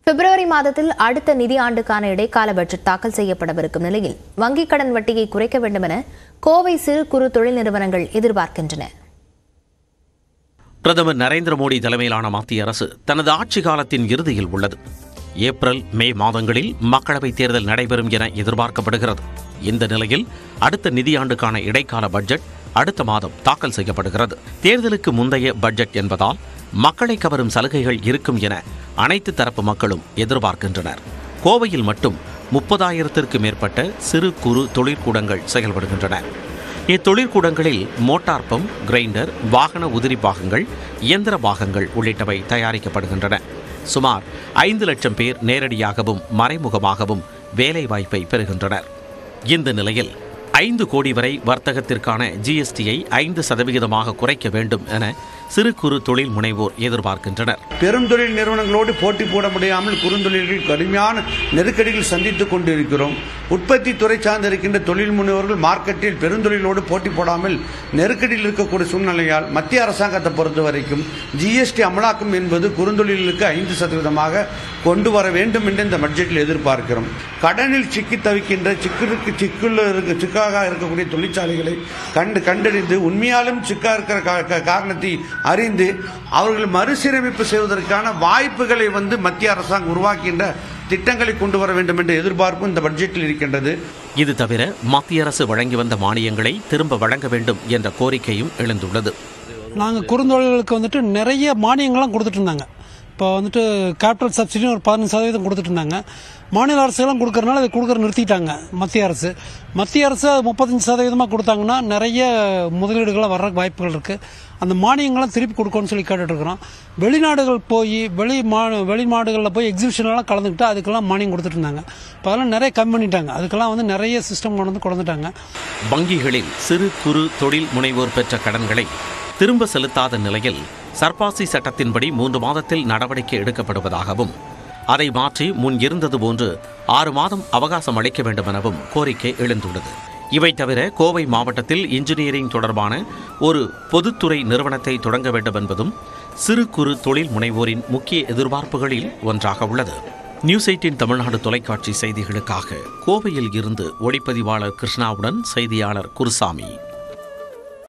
பிப்ரவரி மாதத்தில் அடுத்த நிதியாண்டுக்கான இடைக்கால பட்ஜெட் தாக்கல் செய்யப்படவிருக்கும் நிலையில் வங்கிக் கடன் வட்டியை குறைக்க வேண்டும் என கோவை சிறு குறு தொழில் நிறுவனங்கள் எதிர்பார்க்கின்றன பிரதமர் நரேந்திர மோடி தலைமையிலான மத்திய அரசு தனது ஆட்சி காலத்தின் இறுதியில் உள்ளது ஏப்ரல் மே மாதங்களில் மக்களவைத் தேர்தல் நடைபெறும் என எதிர்பார்க்கப்படுகிறது இந்த நிலையில் அடுத்த நிதியாண்டுக்கான இடைக்கால பட்ஜெட் அடுத்த மாதம் தாக்கல் செய்யப்படுகிறது தேர்தலுக்கு முந்தைய பட்ஜெட் என்பதால் மக்களை கவரும் சலுகைகள் இருக்கும் என அனைத்து தரப்பு மக்களும் எதிர்பார்க்கின்றனர் கோவையில் மட்டும் முப்பதாயிரத்திற்கு மேற்பட்ட சிறு குறு தொழிற்கூடங்கள் செயல்படுகின்றன இத்தொழிற்கூடங்களில் மோட்டார் பம்ப் கிரைண்டர் வாகன உதிரி பாகங்கள் இயந்திர பாகங்கள் உள்ளிட்டவை தயாரிக்கப்படுகின்றன சுமார் ஐந்து லட்சம் பேர் நேரடியாகவும் மறைமுகமாகவும் வேலைவாய்ப்பை பெறுகின்றனர் இந்த நிலையில் ஐந்து கோடி வரை வர்த்தகத்திற்கான ஜிஎஸ்டியை ஐந்து சதவிகிதமாக குறைக்க வேண்டும் என சிறு குறு தொழில் முனைவோர் எதிர்பார்க்கின்றனர் பெருந்தொழில் நிறுவனங்களோடு போட்டி போட முடியாமல் குறுந்தொழில்கள் கடுமையான நெருக்கடிகள் சந்தித்துக் கொண்டிருக்கிறோம் உற்பத்தி துறை சார்ந்து இருக்கின்ற தொழில் முனைவோர்கள் மார்க்கெட்டில் பெருந்தொழிலோடு போட்டி போடாமல் நெருக்கடியில் இருக்கக்கூடிய சூழ்நிலையால் மத்திய அரசாங்கத்தை பொறுத்த வரைக்கும் ஜிஎஸ்டி அமலாக்கம் என்பது குறுந்தொழிலுக்கு ஐந்து சதவீதமாக கொண்டு வர வேண்டும் என்று இந்த பட்ஜெட்டில் எதிர்பார்க்கிறோம் கடனில் சிக்கி தவிக்கின்ற சிக்கலுக்கு சிக்குள்ள இருக்க சிக்காக இருக்கக்கூடிய தொழிற்சாலைகளை கண்டு கண்டறிந்து உண்மையாலும் சிக்கா இருக்கிற கா- கா- காரணத்தை அறிந்து அவர்கள் மறுசீரமைப்பு செய்வதற்கான வாய்ப்புகளை வந்து மத்திய அரசாங்கம் உருவாக்கின்ற திட்டங்களை கொண்டு வர வேண்டும் என்ற எதிர்பார்ப்பு இந்த பட்ஜெட்டில் இருக்கின்றது இது தவிர மத்திய அரசு வழங்கி வந்த மானியங்களை திரும்ப வழங்க வேண்டும் என்ற கோரிக்கையும் எழுந்துள்ளது நாங்கள் குறுந்தொழில்களுக்கு வந்துட்டு நிறைய மானியங்கள்லாம் கொடுத்துட்டு இருந்தாங்க இப்போ வந்துட்டு கேபிட்டல் சப்சிடி ஒரு பதினஞ்சு சதவீதம் கொடுத்துட்டு இருந்தாங்க மாநில அரசுகளும் கொடுக்கறனால அதை கொடுக்கற நிறுத்திட்டாங்க மத்திய அரசு மத்திய அரசு அது முப்பத்தஞ்சு சதவீதமாக கொடுத்தாங்கன்னா நிறைய முதலீடுகளாக வர்ற வாய்ப்புகள் இருக்குது அந்த மானியங்கள்லாம் திருப்பி கொடுக்கணும்னு சொல்லி கேட்டுட்ருக்குறோம் வெளிநாடுகள் போய் வெளி மா வெளிநாடுகளில் போய் எக்ஸிபிஷன்லாம் கலந்துக்கிட்டு அதுக்கெல்லாம் மானியம் கொடுத்துட்டு இருந்தாங்க இப்போ அதெல்லாம் நிறைய கம்மி பண்ணிட்டாங்க அதுக்கெல்லாம் வந்து நிறைய சிஸ்டம் கொண்டு வந்து கொண்டுட்டாங்க வங்கிகளில் சிறு குறு தொழில் முனைவோர் பெற்ற கடன்களை திரும்ப செலுத்தாத நிலையில் சர்பாசி சட்டத்தின்படி மூன்று மாதத்தில் நடவடிக்கை எடுக்கப்படுவதாகவும் அதை மாற்றி முன் இருந்தது போன்று ஆறு மாதம் அவகாசம் அளிக்க வேண்டும் எனவும் கோரிக்கை எழுந்துள்ளது இவை தவிர கோவை மாவட்டத்தில் இன்ஜினியரிங் தொடர்பான ஒரு பொதுத்துறை நிறுவனத்தை தொடங்க வேண்டும் என்பதும் சிறு குறு தொழில் முனைவோரின் முக்கிய எதிர்பார்ப்புகளில் ஒன்றாக உள்ளது நியூஸ் எயிட்டின் தமிழ்நாடு தொலைக்காட்சி செய்திகளுக்காக கோவையில் இருந்து ஒளிப்பதிவாளர் கிருஷ்ணாவுடன் செய்தியாளர் குருசாமி